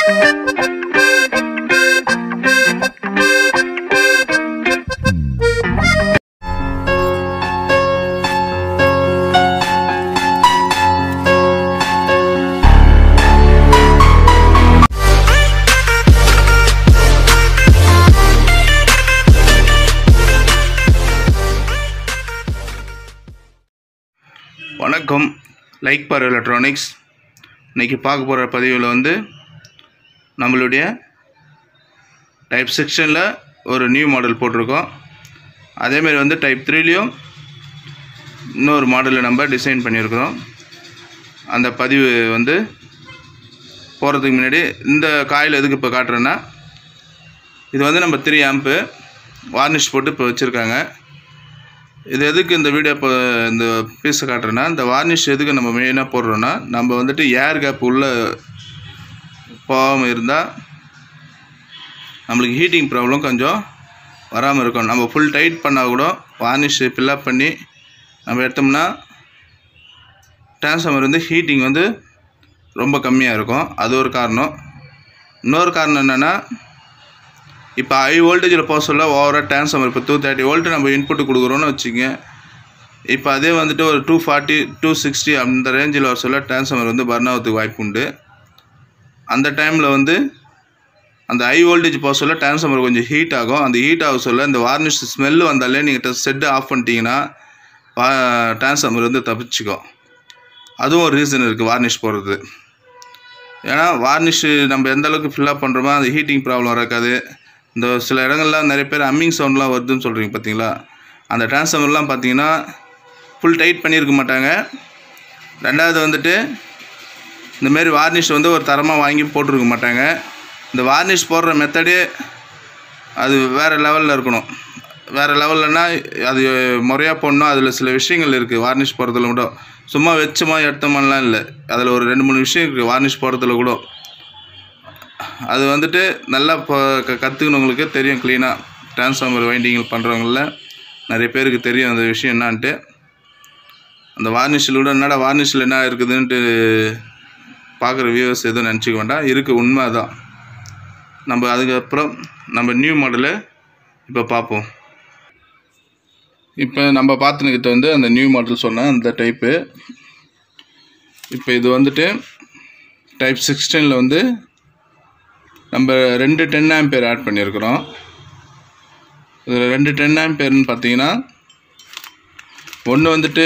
வணக்கம் லைக் பார் எலக்ட்ரானிக்ஸ் இன்றைக்கி பார்க்க போகிற பதிவில் வந்து நம்மளுடைய டைப் செக்ஷனில் ஒரு நியூ மாடல் போட்டிருக்கோம் அதேமாரி வந்து டைப் த்ரீலேயும் இன்னொரு மாடலை நம்ம டிசைன் பண்ணியிருக்கிறோம் அந்த பதிவு வந்து போகிறதுக்கு முன்னாடி இந்த காயில் எதுக்கு இப்போ காட்டுறேன்னா இது வந்து நம்ம த்ரீ ஆம்பு வார்னிஷ் போட்டு இப்போ வச்சுருக்காங்க இது எதுக்கு இந்த வீடியோ இப்போ இந்த பீஸை காட்டுறேன்னா இந்த வார்னிஷ் எதுக்கு நம்ம மெயினாக போடுறோன்னா நம்ம வந்துட்டு ஏர் கேப் உள்ள போகாமல் இருந்தால் நம்மளுக்கு ஹீட்டிங் ப்ராப்ளம் கொஞ்சம் வராமல் இருக்கும் நம்ம ஃபுல் டைட் பண்ணால் கூட வார்னிஷ் ஃபில்லப் பண்ணி நம்ம எடுத்தோம்னா டிரான்ஸ்ஃபார்மர் வந்து ஹீட்டிங் வந்து ரொம்ப கம்மியாக இருக்கும் அது ஒரு காரணம் இன்னொரு காரணம் என்னென்னா இப்போ ஹை வோல்டேஜில் போக சொல்ல ஓவராக டிரான்ஸ்ஃபார்மர் இப்போ டூ தேர்ட்டி வோல்ட் நம்ம இன்புட் கொடுக்குறோன்னு வச்சுங்க இப்போ அதே வந்துட்டு ஒரு டூ ஃபார்ட்டி டூ சிக்ஸ்டி அந்த ரேஞ்சில் வர சொல்ல டிரான்ஸ்ஃபார்மர் வந்து பர்ன் ஆகிறதுக்கு வாய்ப்பு உண்டு அந்த டைமில் வந்து அந்த ஹை வோல்டேஜ் போக சொல்ல டிரான்ஸ்ஃபார்மர் கொஞ்சம் ஹீட் ஆகும் அந்த ஹீட் ஆக சொல்ல இந்த வார்னிஷ் ஸ்மெல்லு வந்தாலே நீங்கள் செட்டு ஆஃப் பண்ணிட்டீங்கன்னா டிரான்ஸ்ஃபார்மர் வந்து தப்பிச்சுக்கும் அதுவும் ஒரு ரீசன் இருக்குது வார்னிஷ் போடுறது ஏன்னா வார்னிஷ் நம்ம எந்த அளவுக்கு ஃபில்லப் பண்ணுறோமோ அந்த ஹீட்டிங் ப்ராப்ளம் இருக்காது இந்த சில இடங்கள்லாம் நிறைய பேர் அம்மிங் சவுண்ட்லாம் வருதுன்னு சொல்கிறீங்க பார்த்தீங்களா அந்த டிரான்ஸ்ஃபார்மர்லாம் பார்த்தீங்கன்னா ஃபுல் டைட் பண்ணியிருக்க மாட்டாங்க ரெண்டாவது வந்துட்டு இந்தமாரி வார்னிஷ் வந்து ஒரு தரமாக வாங்கி போட்டிருக்க மாட்டாங்க இந்த வார்னிஷ் போடுற மெத்தடே அது வேறு லெவலில் இருக்கணும் வேறு லெவல்லனா அது முறையாக போடணும் அதில் சில விஷயங்கள் இருக்குது வார்னிஷ் போடுறதுல கூட சும்மா வச்சோமா எடுத்தோமாலாம் இல்லை அதில் ஒரு ரெண்டு மூணு விஷயம் இருக்குது வார்னிஷ் போடுறதுல கூட அது வந்துட்டு நல்லா இப்போ க கற்றுக்கணவங்களுக்கு தெரியும் க்ளீனாக டிரான்ஸ்ஃபார்மர் வைண்டிங் பண்ணுறவங்கள நிறைய பேருக்கு தெரியும் அந்த விஷயம் என்னான்ட்டு அந்த வார்னிஷில் கூட என்னடா வார்னிஷில் என்ன இருக்குதுன்ட்டு பார்க்குற வியூவர்ஸ் எதுவும் நினச்சிக்க வேண்டாம் இருக்குது உண்மை தான் நம்ம அதுக்கப்புறம் நம்ம நியூ மாடலை இப்போ பார்ப்போம் இப்போ நம்ம பார்த்துனுக்கிட்ட வந்து அந்த நியூ மாடல் சொன்ன அந்த டைப்பு இப்போ இது வந்துட்டு டைப் சிக்ஸ்டீனில் வந்து நம்ம ரெண்டு டென் ஆம்பேர் ஆட் பண்ணியிருக்கிறோம் இதில் ரெண்டு டென் ஆம்பேர்னு பார்த்தீங்கன்னா ஒன்று வந்துட்டு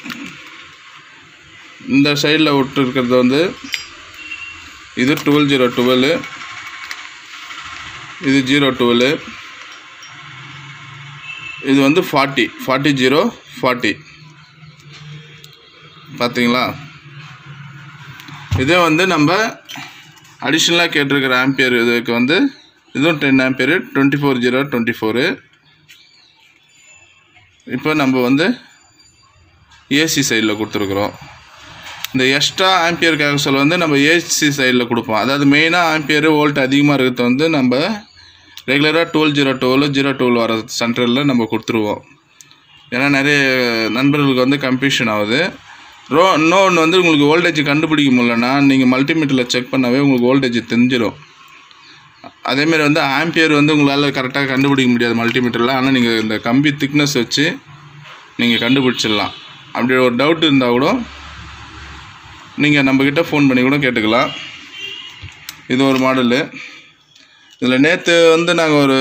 இந்த சைடில் விட்டு இருக்கிறது வந்து இது டுவெல் ஜீரோ டுவெல் இது ஜீரோ டுவெல் இது வந்து ஃபார்ட்டி ஃபார்ட்டி ஜீரோ ஃபார்ட்டி பார்த்தீங்களா இதே வந்து நம்ம அடிஷ்னலாக கேட்டிருக்கிற ஆம்பியர் இதுக்கு வந்து இதுவும் ten ampere twenty four zero twenty four இப்போ நம்ம வந்து ஏசி சைடில் கொடுத்துருக்குறோம் இந்த எக்ஸ்ட்ரா ஆம்பியருக்காக சொல்ல வந்து நம்ம ஏசி சைடில் கொடுப்போம் அதாவது மெயினாக ஆம்பியர் வோல்ட் அதிகமாக இருக்கிறது வந்து நம்ம ரெகுலராக twelve zero twelve zero twelve வர சென்டரில் நம்ம கொடுத்துருவோம் ஏன்னா நிறைய நண்பர்களுக்கு வந்து கன்ஃபியூஷன் ஆகுது ரோ இன்னொன்று வந்து உங்களுக்கு வோல்டேஜ் கண்டுபிடிக்க முடியலன்னா நீங்கள் மல்டிமீட்டரில் செக் பண்ணாவே உங்களுக்கு வோல்டேஜ் தெரிஞ்சிடும் அதேமாரி வந்து ஆம்பியர் வந்து உங்களால் கரெக்டாக கண்டுபிடிக்க முடியாது மல்டிமீட்டரில் ஆனால் நீங்கள் இந்த கம்பி திக்னஸ் வச்சு நீங்கள் கண்டுபிடிச்சிடலாம் அப்படி ஒரு டவுட் இருந்தால் கூட நீங்கள் நம்மக்கிட்ட ஃபோன் பண்ணி கூட கேட்டுக்கலாம் இது ஒரு மாடலு இதில் நேற்று வந்து நாங்கள் ஒரு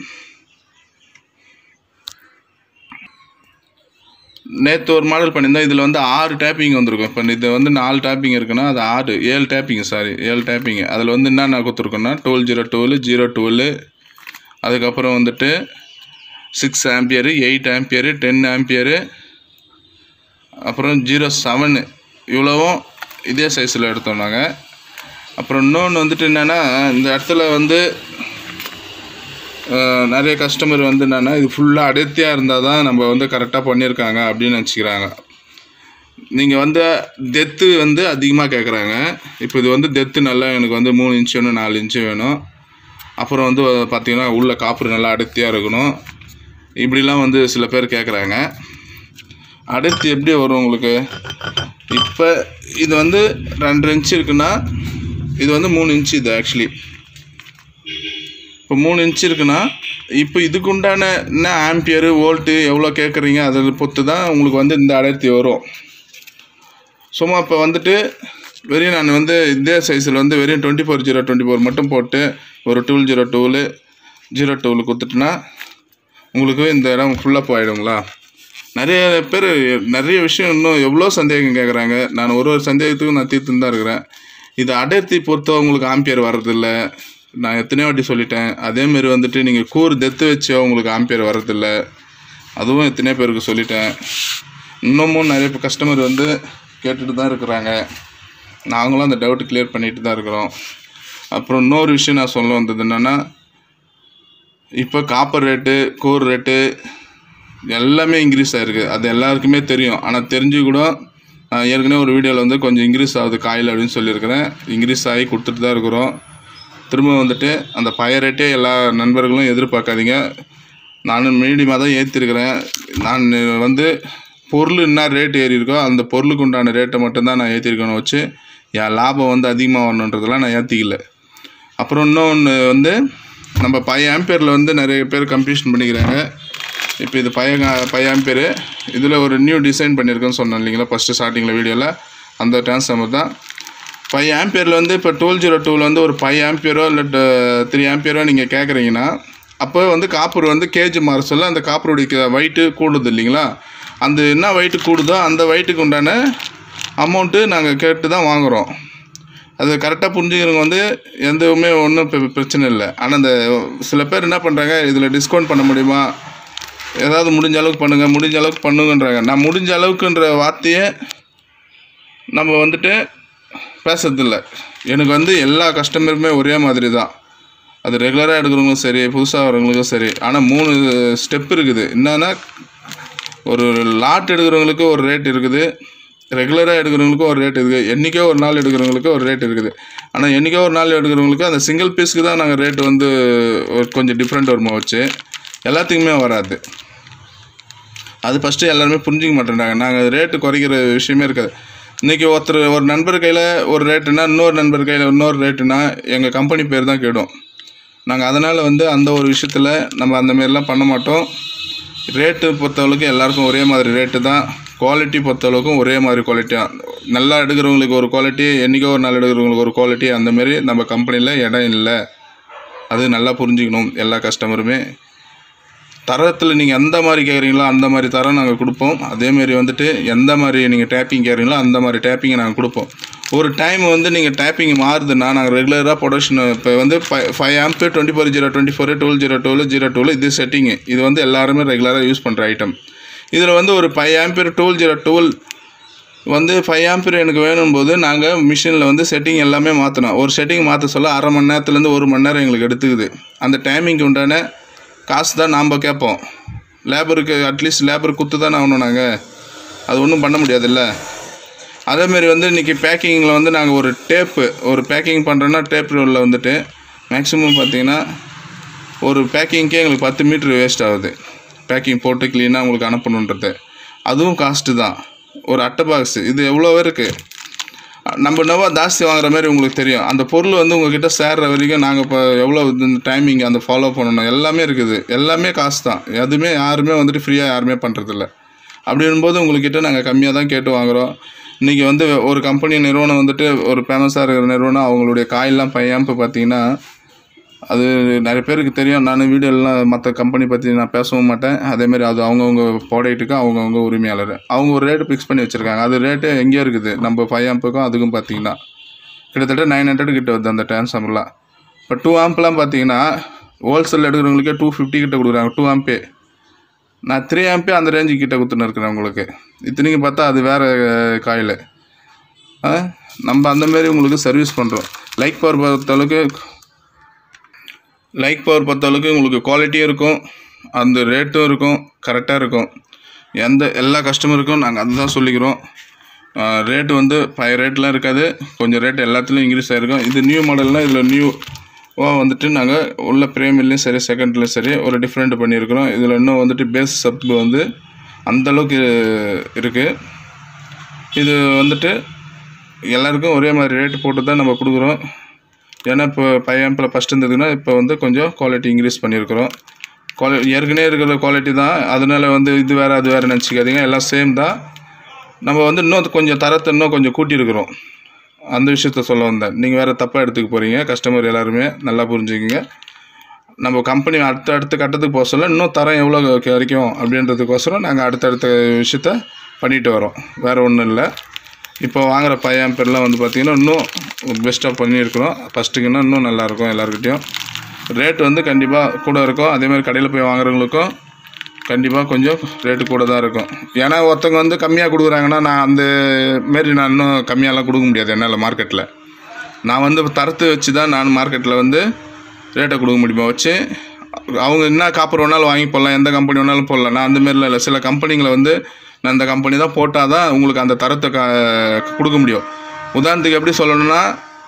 நேற்று ஒரு மாடல் பண்ணியிருந்தோம் இதில் வந்து ஆறு டேப்பிங் வந்திருக்கும் இப்போ இது வந்து நாலு டேப்பிங் இருக்குன்னா அது ஆறு ஏழு டேப்பிங் சாரி ஏழு டேப்பிங் அதில் வந்து என்னென்ன கொடுத்துருக்கோன்னா twelve zero twelve zero twelve அதுக்கப்புறம் வந்துட்டு six ampere eight ampere ten ampere அப்புறம் ஜீரோ செவனு இவ்வளவும் இதே சைஸில் எடுத்தோம் நாங்கள் அப்புறம் இன்னொன்று வந்துட்டு என்னென்னா இந்த இடத்துல வந்து அஹ், நிறைய கஸ்டமர் வந்து என்னென்னா இது ஃபுல்லாக அடர்த்தியாக இருந்தால் தான் நம்ம வந்து கரெக்டாக பண்ணியிருக்காங்க அப்படின்னு நினச்சிக்கிறாங்க நீங்கள் வந்து டெத்து வந்து அதிகமாக கேட்குறாங்க இப்போ இது வந்து டெத்து நல்லா எனக்கு வந்து மூணு இன்ச்சு வேணும் நாலு இன்ச்சு வேணும் அப்புறம் வந்து பார்த்தீங்கன்னா உள்ள காப்பர் நல்லா அடர்த்தியாக இருக்கணும் இப்படிலாம் வந்து சில பேர் கேட்குறாங்க அடர்த்தி எப்படி வரும் உங்களுக்கு இப்போ இது வந்து ரெண்டு இன்ச்சு இருக்குன்னா இது வந்து மூணு இன்ச்சு இது ஆக்சுவலி இப்போ மூணு இன்ச் இருக்குன்னா இப்போ இதுக்கு உண்டான என்ன ஆம்பியரு வோல்ட்டு எவ்வளோ கேட்குறீங்க அதை பொறுத்து தான் உங்களுக்கு வந்து இந்த அடர்த்தி வரும் சும்மா இப்போ வந்துட்டு வெறும் நான் வந்து இதே சைஸில் வந்து வெறும் twenty four zero twenty four மட்டும் போட்டு ஒரு டூல் ஜீரோ டூலு ஜீரோ டூவில் கொடுத்துட்டுனா உங்களுக்கு இந்த இடம் ஃபுல்லாக போயிடுங்களா நிறைய பேர் நிறைய விஷயம் இன்னும் எவ்வளோ சந்தேகம் கேட்குறாங்க நான் ஒரு ஒரு சந்தேகத்துக்கும் நான் தீர்த்துன்னு தான் இருக்கிறேன் இது அடர்த்தி பொறுத்த உங்களுக்கு ஆம்பியர் வர்றதில்ல நான் எத்தனையோ வாட்டி சொல்லிட்டேன் அதேமாரி வந்துட்டு நீங்கள் கூறு தெத்து வச்சோ உங்களுக்கு ஆம்பியர் வர்றதில்ல அதுவும் எத்தனையோ பேருக்கு சொல்லிட்டேன் இன்னமும் நிறைய கஸ்டமர் வந்து கேட்டுட்டு தான் இருக்கிறாங்க நாங்களும் அந்த டவுட் கிளியர் பண்ணிட்டு தான் இருக்கிறோம் அப்புறம் இன்னொரு விஷயம் நான் சொல்ல வந்தது என்னென்னா இப்போ காப்பர் ரேட்டு கோர் ரேட்டு எல்லாமே இன்க்ரீஸ் ஆகிருக்கு அது எல்லாருக்குமே தெரியும் ஆனால் தெரிஞ்சு கூட நான் ஏற்கனவே ஒரு வீடியோவில் வந்து கொஞ்சம் இன்க்ரீஸ் ஆகுது காயில் அப்படின்னு சொல்லியிருக்கிறேன் இன்க்ரீஸ் ஆகி கொடுத்துட்டு தான் இருக்கிறோம் திரும்ப வந்துட்டு அந்த பழைய ரேட்டே எல்லா நண்பர்களும் எதிர்பார்க்காதீங்க நானும் மீடியமாக தான் ஏற்றிருக்கிறேன் நான் வந்து பொருள் என்ன ரேட் ஏறி இருக்கோ அந்த பொருளுக்கு உண்டான ரேட்டை மட்டும்தான் நான் ஏற்றிருக்கணும் வச்சு என் லாபம் வந்து அதிகமாக வரணுன்றதெல்லாம் நான் ஏற்றிக்கல அப்புறம் இன்னொன்று வந்து நம்ம பழைய ஆம்பேரில் வந்து நிறைய பேர் கம்ப்யூஷன் பண்ணிக்கிறாங்க இப்போ இது பழைய பழைய ஆம்பேரு இதில் ஒரு நியூ டிசைன் பண்ணியிருக்கேன்னு சொன்னேன் இல்லைங்களா ஃபஸ்ட்டு ஸ்டார்டிங்கில் வீடியோவில் அந்த டிரான்ஸ்ஃபார்மர் தான் ஃபைவ் ஆம்பியரில் வந்து இப்போ டுவெல் ஜீரோ டூவில் வந்து ஒரு ஃபைவ் ஆம்பியரோ இல்லை த்ரீ ஆம்பியரோ நீங்கள் கேட்குறீங்கன்னா அப்போ வந்து காப்பர் வந்து கேஜ் மாற சொல்ல அந்த காப்பருடைய வெயிட்டு கூடுது இல்லைங்களா அந்த என்ன வெயிட்டு கூடுதோ அந்த வெயிட்டுக்கு உண்டான அமௌண்ட்டு நாங்கள் கேட்டு தான் வாங்குகிறோம் அது கரெக்டாக புரிஞ்சுக்கிறவங்க வந்து எந்தவுமே ஒன்றும் பிரச்சனை இல்லை ஆனால் இந்த சில பேர் என்ன பண்ணுறாங்க இதில் டிஸ்கவுண்ட் பண்ண முடியுமா ஏதாவது முடிஞ்ச அளவுக்கு பண்ணுங்கள் முடிஞ்ச அளவுக்கு பண்ணுங்கன்றாங்க நான் முடிஞ்ச அளவுக்குன்ற வார்த்தையை நம்ம வந்துட்டு பேசுறதில்ல எனக்கு வந்து எல்லா கஸ்டமருமே ஒரே மாதிரி தான் அது ரெகுலராக எடுக்கிறவங்களும் சரி புதுசாக வரவங்களுக்கும் சரி ஆனால் மூணு ஸ்டெப் இருக்குது என்னன்னா ஒரு லாட் எடுக்கிறவங்களுக்கு ஒரு ரேட் இருக்குது ரெகுலராக எடுக்கிறவங்களுக்கு ஒரு ரேட் இருக்குது என்றைக்கோ ஒரு நாள் எடுக்கிறவங்களுக்கு ஒரு ரேட் இருக்குது ஆனால் என்றைக்கோ ஒரு நாள் எடுக்கிறவங்களுக்கு அந்த சிங்கிள் பீஸ்க்கு தான் நாங்கள் ரேட்டு வந்து ஒரு கொஞ்சம் டிஃப்ரெண்ட் வருமா வச்சு எல்லாத்துக்குமே வராது அது ஃபஸ்ட்டு எல்லாருமே புரிஞ்சிக்க மாட்டேன்றாங்க நாங்கள் ரேட்டு குறைக்கிற விஷயமே இருக்காது இன்றைக்கி ஒருத்தர் ஒரு நண்பர் கையில் ஒரு ரேட்டுனா இன்னொரு நண்பர் கையில் இன்னொரு ரேட்டுனா எங்கள் கம்பெனி பேர் தான் கெடும் நாங்கள் அதனால் வந்து அந்த ஒரு விஷயத்தில் நம்ம அந்த மாரிலாம் பண்ண மாட்டோம் ரேட்டு பொறுத்தளவுக்கு எல்லாருக்கும் ஒரே மாதிரி ரேட்டு தான் குவாலிட்டி பொறுத்தளவுக்கும் ஒரே மாதிரி குவாலிட்டியாக நல்லா எடுக்கிறவங்களுக்கு ஒரு குவாலிட்டி என்றைக்கோ ஒரு நாள் எடுக்கிறவங்களுக்கு ஒரு குவாலிட்டி அந்தமாரி நம்ம கம்பெனியில் இடம் இல்லை அது நல்லா புரிஞ்சுக்கணும் எல்லா கஸ்டமருமே தரத்தில் நீங்கள் எந்த மாதிரி கேட்குறீங்களோ அந்த மாதிரி தரம் நாங்கள் கொடுப்போம் அதேமாரி வந்துட்டு எந்த மாதிரி நீங்கள் டேப்பிங் கேட்குறீங்களோ அந்த மாதிரி டேப்பிங்கை நாங்கள் கொடுப்போம் ஒரு டைம் வந்து நீங்கள் டேப்பிங் மாறுதுன்னா நாங்கள் ரெகுலராக ப்ரொடக்ஷன் இப்போ வந்து five amp twenty four zero twenty four twelve zero twelve zero twelve இது செட்டிங்கு இது வந்து எல்லாருமே ரெகுலராக யூஸ் பண்ணுற ஐட்டம் இதில் வந்து ஒரு five ampere twelve zero twelve வந்து ஃபைவ் ஆம்பியர் எனக்கு வேணும் போது நாங்கள் மிஷினில் வந்து செட்டிங் எல்லாமே மாற்றணும் ஒரு செட்டிங் மாற்ற சொல்ல அரை மணி நேரத்துலேருந்து ஒரு மணி நேரம் எங்களுக்கு எடுத்துக்குது அந்த டைமிங்க்கு உண்டான காசு தான் நாம் கேட்போம் லேபருக்கு அட்லீஸ்ட் லேபர் குத்து தானே ஆகணும் நாங்கள் அது ஒன்றும் பண்ண முடியாதுல்ல அதேமாரி வந்து இன்றைக்கி பேக்கிங்கில் வந்து நாங்கள் ஒரு டேப்பு ஒரு பேக்கிங் பண்ணுறோன்னா டேப் ரோலில் வந்துட்டு மேக்ஸிமம் பார்த்தீங்கன்னா ஒரு பேக்கிங்க்கே எங்களுக்கு பத்து மீட்ரு வேஸ்ட் ஆகுது பேக்கிங் போட்டு க்ளீனாக உங்களுக்கு அனுப்பணுன்றது அதுவும் காஸ்ட்டு தான் ஒரு அட்டை பாக்ஸ் இது எவ்வளோ இருக்குது நம்ம என்னவோ ஜாஸ்தி வாங்குற மாதிரி உங்களுக்கு தெரியும் அந்த பொருள் வந்து உங்ககிட்ட சேர்ற வரைக்கும் நாங்கள் இப்போ எவ்வளோ இந்த டைமிங் அந்த ஃபாலோ பண்ணணும் எல்லாமே இருக்குது எல்லாமே காசு தான் எதுவுமே யாருமே வந்துட்டு ஃப்ரீயாக யாருமே பண்ணுறதில்ல அப்படின்போது உங்கள்கிட்ட நாங்கள் கம்மியாக தான் கேட்டு வாங்குகிறோம் இன்றைக்கி வந்து ஒரு கம்பெனி நிறுவனம் வந்துட்டு ஒரு ஃபேமஸாக இருக்கிற நிறுவனம் அவங்களுடைய காயெல்லாம் பையாம்பு பார்த்தீங்கன்னா அது நிறைய பேருக்கு தெரியும் நான் வீடியோலாம் மற்ற கம்பெனி பற்றி நான் பேசவும் மாட்டேன் அதேமாரி அது அவங்கவுங்க ப்ராடக்ட்டுக்கு அவங்கவுங்க உரிமையாளர் அவங்க ஒரு ரேட்டு ஃபிக்ஸ் பண்ணி வச்சுருக்காங்க அது ரேட்டு எங்கேயோ இருக்குது நம்ம ஃபைவ் ஆம்புக்கும் அதுக்கும் பார்த்தீங்கன்னா கிட்டத்தட்ட நைன் ஹண்ட்ரட் கிட்ட வருது அந்த டிரான்ஸ்ஃபார்மர்லாம் இப்போ டூ ஆம்ப்லாம் பார்த்தீங்கன்னா ஹோல்சேல் எடுக்கிறவங்களுக்கே டூ ஃபிஃப்டி கிட்ட கொடுக்குறாங்க டூ ஆம்பே நான் த்ரீ ஆம்பே அந்த ரேஞ்சு கிட்ட கொடுத்துன்னு இருக்கிறேன் உங்களுக்கு இத்தனைக்கு பார்த்தா அது வேறு காயில் நம்ம அந்தமாரி உங்களுக்கு சர்வீஸ் பண்ணுறோம் லைக் பவர் பொறுத்தளவுக்கு லைக் பவர் பொறுத்தளவுக்கு உங்களுக்கு குவாலிட்டியும் இருக்கும் அந்த ரேட்டும் இருக்கும் கரெக்டாக இருக்கும் எந்த எல்லா கஸ்டமருக்கும் நாங்கள் அதுதான் சொல்லிக்கிறோம் ரேட்டு வந்து பழைய ரேட்லாம் இருக்காது கொஞ்சம் ரேட் எல்லாத்துலேயும் இன்க்ரீஸ் ஆகிருக்கும் இது நியூ மாடல்னால் இதில் நியூ ஓ வந்துட்டு நாங்கள் உள்ள பிரேமிலையும் சரி செகண்ட்லையும் சரி ஒரு டிஃப்ரெண்ட் பண்ணியிருக்கிறோம் இதில் இன்னும் வந்துட்டு பேஸ் சப் வந்து அந்தளவுக்கு இருக்குது இது வந்துட்டு எல்லாருக்கும் ஒரே மாதிரி ரேட்டு போட்டு தான் நம்ம கொடுக்குறோம் ஏன்னா இப்போ பையன் ஃபஸ்ட் இருந்ததுன்னா இப்போ வந்து கொஞ்சம் குவாலிட்டி இன்க்ரீஸ் பண்ணியிருக்கிறோம் குவாலிட்டி ஏற்கனவே இருக்கிற குவாலிட்டி தான் அதனால வந்து இது வேறு அது வேறு நினச்சிக்காதீங்க எல்லாம் சேம் தான் நம்ம வந்து இன்னும் கொஞ்சம் தரத்தை இன்னும் கொஞ்சம் கூட்டியிருக்கிறோம் அந்த விஷயத்த சொல்ல வந்தேன் நீங்கள் வேறு தப்பாக எடுத்துக்க போகிறீங்க கஸ்டமர் எல்லாருமே நல்லா புரிஞ்சுக்கிங்க நம்ம கம்பெனி அடுத்த அடுத்த கட்டத்துக்கு போக சொல்ல இன்னும் தரம் எவ்வளோ கிடைக்கும் அப்படின்றதுக்கோசரம் நாங்கள் அடுத்தடுத்த விஷயத்த பண்ணிட்டு வரோம் வேறு ஒன்றும் இல்லை இப்போ வாங்குகிற பையன் பேர்லாம் வந்து பார்த்திங்கன்னா இன்னும் பெஸ்ட்டாக பண்ணியிருக்கிறோம் ஃபஸ்ட்டுக்குன்னா இன்னும் நல்லாயிருக்கும் எல்லாருக்கிட்டேயும் ரேட் வந்து கண்டிப்பாக கூட இருக்கும் அதேமாதிரி கடையில் போய் வாங்குறவங்களுக்கும் கண்டிப்பாக கொஞ்சம் ரேட்டு கூட தான் இருக்கும் ஏன்னா ஒருத்தவங்க வந்து கம்மியாக கொடுக்குறாங்கன்னா நான் அந்த மாரி நான் இன்னும் கம்மியாலாம் கொடுக்க முடியாது என்னால் மார்க்கெட்டில் நான் வந்து தரத்தை வச்சு தான் நான் மார்க்கெட்டில் வந்து ரேட்டை கொடுக்க முடியுமா வச்சு அவங்க என்ன காப்பர் வேணாலும் வாங்கி போடலாம் எந்த கம்பெனி வேணாலும் போடலாம் நான் அந்த மாரிலாம் இல்லை சில கம்பெனிங்களை வந்து நான் இந்த கம்பெனி தான் போட்டால் தான் உங்களுக்கு அந்த தரத்தை க கொடுக்க முடியும் உதாரணத்துக்கு எப்படி சொல்லணும்னா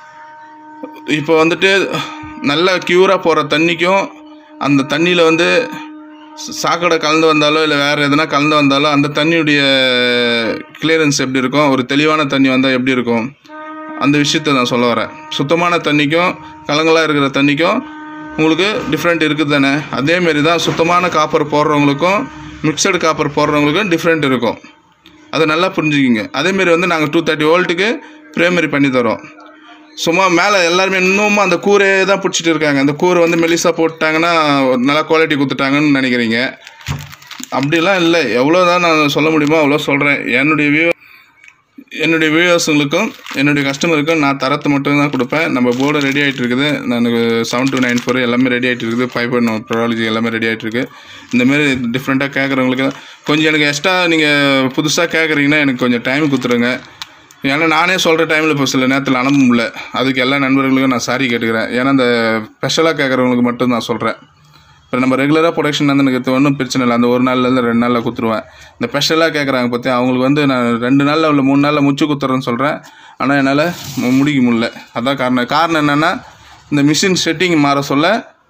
இப்போ வந்துட்டு நல்ல க்யூராக போகிற தண்ணிக்கும் அந்த தண்ணியில் வந்து ச- சாக்கடை கலந்து வந்தாலோ இல்லை வேறு எதுனா கலந்து வந்தாலோ அந்த தண்ணியுடைய கிளியரன்ஸ் எப்படி இருக்கும் ஒரு தெளிவான தண்ணி வந்தால் எப்படி இருக்கும் அந்த விஷயத்தை நான் சொல்ல வரேன் சுத்தமான தண்ணிக்கும் கலங்களாக இருக்கிற தண்ணிக்கும் உங்களுக்கு டிஃப்ரெண்ட் இருக்குது தானே அதேமாரி தான் சுத்தமான காப்பர் போடுறவங்களுக்கும் மிக்சடு காப்பர் போடுறவங்களுக்கும் டிஃப்ரெண்ட் இருக்கும் அதை நல்லா புரிஞ்சுக்கிங்க அதேமாரி வந்து நாங்கள் டூ தேர்ட்டி வோல்ட்டுக்கு ப்ரைமரி பண்ணி தரோம் சும்மா மேலே எல்லாருமே இன்னமும் அந்த கூரையே தான் பிடிச்சிட்டு இருக்காங்க அந்த கூரை வந்து மெலிசா போட்டாங்கன்னா நல்லா குவாலிட்டி கொடுத்துட்டாங்கன்னு நினைக்கிறீங்க அப்படிலாம் இல்லை எவ்வளோ தான் நான் சொல்ல முடியுமோ அவ்வளோ சொல்கிறேன் என்னுடைய வியூ என்னுடைய வியூவர்ஸுங்களுக்கும் என்னுடைய கஸ்டமருக்கும் நான் தரத்தை மட்டும் தான் கொடுப்பேன் நம்ம போர்டு ரெடி ஆகிட்டு இருக்குது எனக்கு செவன் டூ நைன் ஃபோர் எல்லாமே ரெடி ஆகிட்டு இருக்குது ஃபைவ் பாயிண்ட் ப்ராலஜி எல்லாமே ரெடி ஆகிட்டு இருக்கு இந்தமாரி டிஃப்ரெண்ட்டாக கேட்குறவங்களுக்கு கொஞ்சம் எனக்கு எக்ஸ்ட்ரா நீங்கள் புதுசாக கேட்குறீங்கன்னா எனக்கு கொஞ்சம் டைம் கொடுத்துருங்க ஏன்னா நானே சொல்கிற டைமில் இப்போ சில நேரத்தில் அனுப்ப முடியல அதுக்கு எல்லா நண்பர்களுக்கும் நான் சாரி கேட்டுக்கிறேன் ஏன்னா இந்த ஸ்பெஷலாக கேட்குறவங்களுக்கு மட்டும் நான் சொல்கிறேன் இப்போ நம்ம ரெகுலராக ப்ரொடக்ஷன் வந்து எனக்கு ஒன்றும் பிரச்சனை இல்லை அந்த ஒரு நாள்லேருந்து ரெண்டு நாளில் குத்துருவேன் இந்த ஸ்பெஷலாக கேட்குறாங்க பற்றி அவங்களுக்கு வந்து நான் ரெண்டு நாளில் இல்லை மூணு நாளில் முச்சு குத்துறேன்னு சொல்கிறேன் ஆனால் என்னால் மு- முடிக்க முடியல அதான் காரணம் காரணம் என்னென்னா இந்த மிஷின் செட்டிங் மாற சொல்ல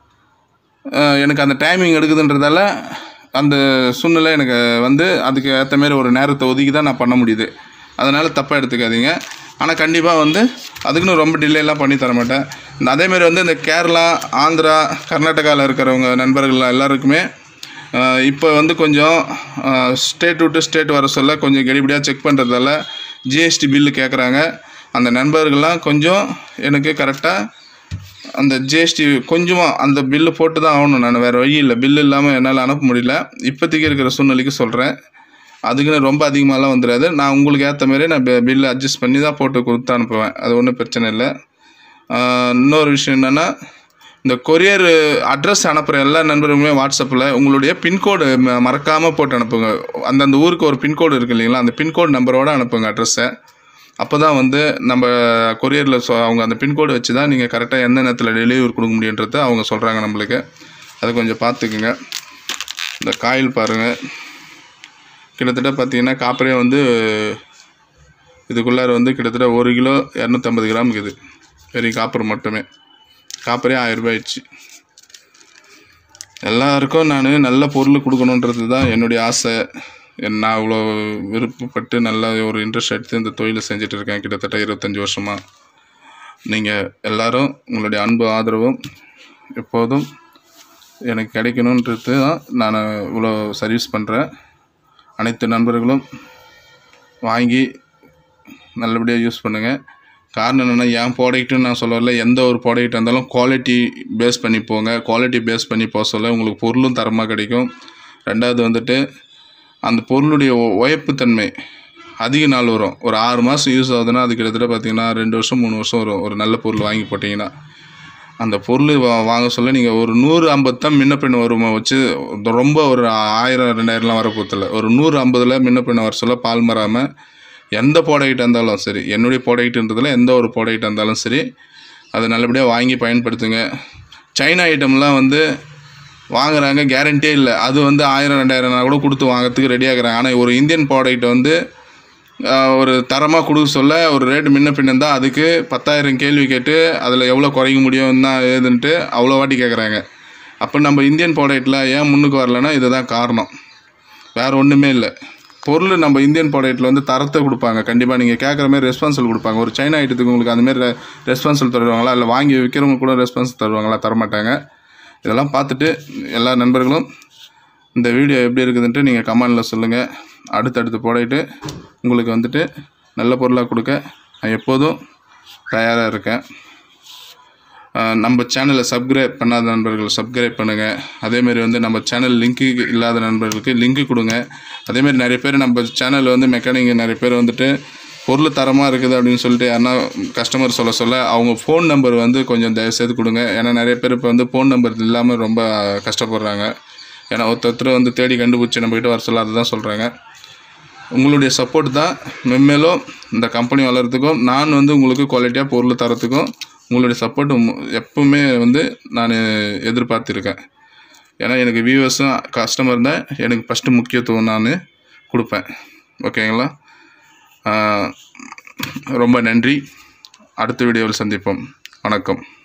அஹ், எனக்கு அந்த டைமிங் எடுக்குதுன்றதால அந்த சூழ்நிலை எனக்கு வந்து அதுக்கு ஏற்ற மாரி ஒரு நேரத்தை ஒதுக்கி தான் நான் பண்ண முடியுது அதனால் தப்பாக எடுத்துக்காதீங்க ஆனால் கண்டிப்பாக வந்து அதுக்குன்னு ரொம்ப டிலேலாம் பண்ணி தர மாட்டேன் இந்த அதேமாரி வந்து இந்த கேரளா ஆந்திரா கர்நாடகாவில் இருக்கிறவங்க நண்பர்கள் எல்லாருக்குமே அஹ், இப்போ வந்து கொஞ்சம் ஸ்டேட் விட்டு ஸ்டேட் வர சொல்ல கொஞ்சம் கெடிபடியாக செக் பண்ணுறதால ஜிஎஸ்டி பில்லு கேட்குறாங்க அந்த நண்பர்கள்லாம் கொஞ்சம் எனக்கு கரெக்டாக அந்த ஜிஎஸ்டி கொஞ்சமாக அந்த பில்லு போட்டு தான் ஆகணும் நான் வேறு வழி இல்லை பில்லு இல்லாமல் என்னால் அனுப்ப முடியல இப்போதைக்கு இருக்கிற சூழ்நிலைக்கு சொல்கிறேன் அதுக்குன்னு ரொம்ப அதிகமாகலாம் வந்துடாது நான் உங்களுக்கு ஏற்ற மாதிரி நான் பில்லு அட்ஜஸ்ட் பண்ணி தான் போட்டு கொடுத்து அனுப்புவேன் அது ஒன்றும் பிரச்சனை இல்லை ஆஹ் இன்னொரு விஷயம் என்னென்னா இந்த கொரியர் அட்ரஸ் அனுப்புகிற எல்லா நண்பர்களுமே வாட்ஸ்அப்பில் உங்களுடைய பின்கோடு மறக்காமல் போட்டு அனுப்புங்க அந்தந்த ஊருக்கு ஒரு பின்கோடு இருக்கு இல்லைங்களா அந்த பின்கோடு நம்பரோடு அனுப்புங்க அட்ரஸை அப்போ தான் வந்து நம்ம கொரியரில் சொ அவங்க அந்த பின்கோடு வச்சு தான் நீங்கள் கரெக்டாக எந்த நேரத்தில் டெலிவரி கொடுக்க முடியுன்றதை அவங்க சொல்கிறாங்க நம்மளுக்கு அதை கொஞ்சம் பார்த்துக்குங்க இந்த காயில் பாருங்கள் கிட்டத்தட்ட பார்த்தீங்கன்னா காப்பரே வந்து இதுக்குள்ளார வந்து கிட்டத்தட்ட ஒரு கிலோ இரநூத்தம்பது கிராம் இருக்குது வெறும் காப்பர் மட்டுமே காப்பரே ஆயிரம் ரூபாய் ஆயிடுச்சு எல்லாருக்கும் நான் நல்ல பொருள் கொடுக்கணுன்றது தான் என்னுடைய ஆசை என் நான் அவ்வளோ விருப்பப்பட்டு நல்லா ஒரு இன்ட்ரெஸ்ட் எடுத்து இந்த தொழிலை செஞ்சுட்டு இருக்கேன் கிட்டத்தட்ட இருபத்தஞ்சி வருஷமாக நீங்கள் எல்லாரும் உங்களுடைய அன்பு ஆதரவும் எப்போதும் எனக்கு கிடைக்கணுன்றது தான் நான் இவ்வளோ சர்வீஸ் பண்ணுறேன் அனைத்து நண்பர்களும் வாங்கி நல்லபடியாக யூஸ் பண்ணுங்கள் காரணம் என்னென்னா என் ப்ராடக்ட்டுன்னு நான் சொல்ல வரல எந்த ஒரு ப்ராடக்ட் இருந்தாலும் குவாலிட்டி பேஸ் பண்ணி போங்க குவாலிட்டி பேஸ் பண்ணி போக சொல்ல உங்களுக்கு பொருளும் தரமாக கிடைக்கும் ரெண்டாவது வந்துட்டு அந்த பொருளுடைய உ- உழைப்புத்தன்மை அதிக நாள் வரும் ஒரு ஆறு மாதம் யூஸ் ஆகுதுன்னா அது கிட்டத்தட்ட பார்த்தீங்கன்னா ரெண்டு வருஷம் மூணு வருஷம் வரும் ஒரு நல்ல பொருள் வாங்கி போட்டிங்கன்னா அந்த பொருள் வா வாங்க சொல்ல நீங்கள் ஒரு நூறு ஐம்பது தான் முன்ன பின்ன வருமா வச்சு ரொம்ப ஒரு ஆயிரம் ரெண்டாயிரம்லாம் வரப்போதில்ல ஒரு நூறு ஐம்பதில் முன்ன பின்ன வர சொல்ல பால் மாறாமல் எந்த ப்ராடக்ட் இருந்தாலும் சரி என்னுடைய ப்ராடக்ட்ன்றதில் எந்த ஒரு ப்ராடக்ட் இருந்தாலும் சரி அதை நல்லபடியாக வாங்கி பயன்படுத்துங்க சைனா ஐட்டம்லாம் வந்து வாங்குறாங்க கேரண்டியே இல்லை அது வந்து ஆயிரம் ரெண்டாயிரம் கூட கொடுத்து வாங்குறதுக்கு ரெடியாகிறாங்க ஆனால் ஒரு இந்தியன் ப்ராடக்ட் வந்து ஆஹ், ஒரு தரமாக கொடுக்க சொல்ல ஒரு ரேட் முன்ன பின்ன தான் அதுக்கு பத்தாயிரம் கேள்வி கேட்டு அதில் எவ்வளோ குறைக்க முடியும் தான் ஏதுன்ட்டு அவ்வளோ வாட்டி கேட்குறாங்க அப்போ நம்ம இந்தியன் ப்ராடக்ட்டில் ஏன் முன்னுக்கு வரலன்னா இதுதான் காரணம் வேறு ஒன்றுமே இல்லை பொருள் நம்ம இந்தியன் ப்ராடக்ட்டில் வந்து தரத்தை கொடுப்பாங்க கண்டிப்பாக நீங்கள் கேட்குற மாதிரி ரெஸ்பான்சிபிள் கொடுப்பாங்க ஒரு சைனா ஐட்டத்துக்கு உங்களுக்கு அந்த மாதிரி ரெஸ்பான்சிபிள் தருவாங்களா இல்லை வாங்கி விற்கிறவங்க கூட ரெஸ்பான்ஸ் தருவாங்களா தரமாட்டாங்க இதெல்லாம் பார்த்துட்டு எல்லா நண்பர்களும் இந்த வீடியோ எப்படி இருக்குதுன்ட்டு நீங்கள் கமெண்டில் சொல்லுங்கள் அடுத்தடுத்து போடையிட்டு உங்களுக்கு வந்துட்டு நல்ல பொருளாக கொடுக்க நான் எப்போதும் தயாராக இருக்கேன் ஆஹ் நம்ம சேனலை சப்ஸ்கிரைப் பண்ணாத நண்பர்கள் சப்ஸ்கிரைப் பண்ணுங்கள் அதேமாரி வந்து நம்ம சேனல் லிங்க்கு இல்லாத நண்பர்களுக்கு லிங்க்கு கொடுங்க அதேமாரி நிறைய பேர் நம்ம சேனல் வந்து மெக்கானிக் நிறைய பேர் வந்துட்டு பொருள் தரமாக இருக்குது அப்படின்னு சொல்லிட்டு யாருன்னா கஸ்டமர் சொல்ல சொல்ல அவங்க ஃபோன் நம்பர் வந்து கொஞ்சம் தயவுசெய்து கொடுங்க ஏன்னா நிறைய பேர் இப்போ வந்து ஃபோன் நம்பர் இல்லாமல் ரொம்ப கஷ்டப்படுறாங்க ஏன்னா ஒருத்தர் வந்து தேடி கண்டுபிடிச்சி நம்மக்கிட்ட வர சொல்ல அதை தான் சொல்கிறாங்க உங்களுடைய சப்போர்ட் தான் மென்மேலும் இந்த கம்பெனி வளர்கிறதுக்கும் நான் வந்து உங்களுக்கு குவாலிட்டியாக பொருள் தரத்துக்கும் உங்களுடைய சப்போர்ட் எப்பவுமே வந்து நான் எதிர்பார்த்துருக்கேன் ஏன்னா எனக்கு வியூவர்ஸும் கஸ்டமர் தான் எனக்கு ஃபஸ்ட்டு முக்கியத்துவம் நான் கொடுப்பேன் ஓகேங்களா ஆஹ் ரொம்ப நன்றி அடுத்த வீடியோவில் சந்திப்போம் வணக்கம்